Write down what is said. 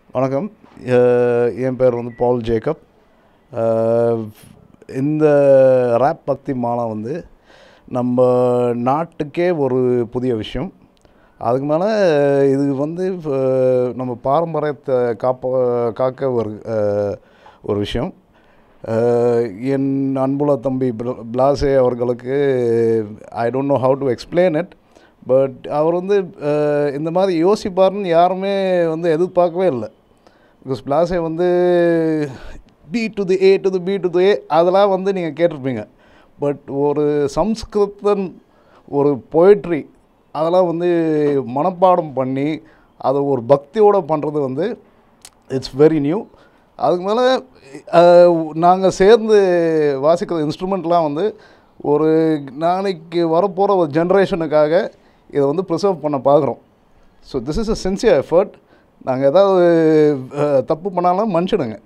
வணக்கம் அஹ் என் பேர் வந்து பால் ஜேக்கப் அஹ் இந்த ரேப் பக்தி மாலா வந்து நம்ம நாட்டுக்கே ஒரு புதிய விஷயம் அதுக்கு மேலே இது வந்து அஹ் நம்ம பாரம்பரியத்தை காப்ப காக்க ஒரு அஹ், ஒரு விஷயம் அஹ் என் அன்புள்ள தம்பி பிர- பிளாசே அவர்களுக்கு I don't know how to explain it but அவர் வந்து அஹ், இந்த மாதிரி யோசிப்பாருன்னு யாருமே வந்து எதிர்பார்க்கவே இல்லை பிகாஸ் பிளாஸே வந்து B to the A to the B to the A அதெல்லாம் வந்து நீங்கள் கேட்டிருப்பீங்க பட் ஒரு சம்ஸ்கிருதன் ஒரு பொயட்ரி அதெல்லாம் வந்து மனப்பாடம் பண்ணி அதை ஒரு பக்தியோடு பண்ணுறது வந்து இட்ஸ் வெரி நியூ அதுக்கு மேலே நாங்கள் சேர்ந்து வாசிக்கிற இன்ஸ்ட்ருமெண்ட்லாம் வந்து ஒரு நாளைக்கு வரப்போகிற ஒரு ஜென்ரேஷனுக்காக இதை வந்து ப்ரிசர்வ் பண்ண பார்க்குறோம் so this is a sincere effort நாங்கள் ஏதாவது அஹ், தப்பு பண்ணாலும் மன்னிச்சிடுங்க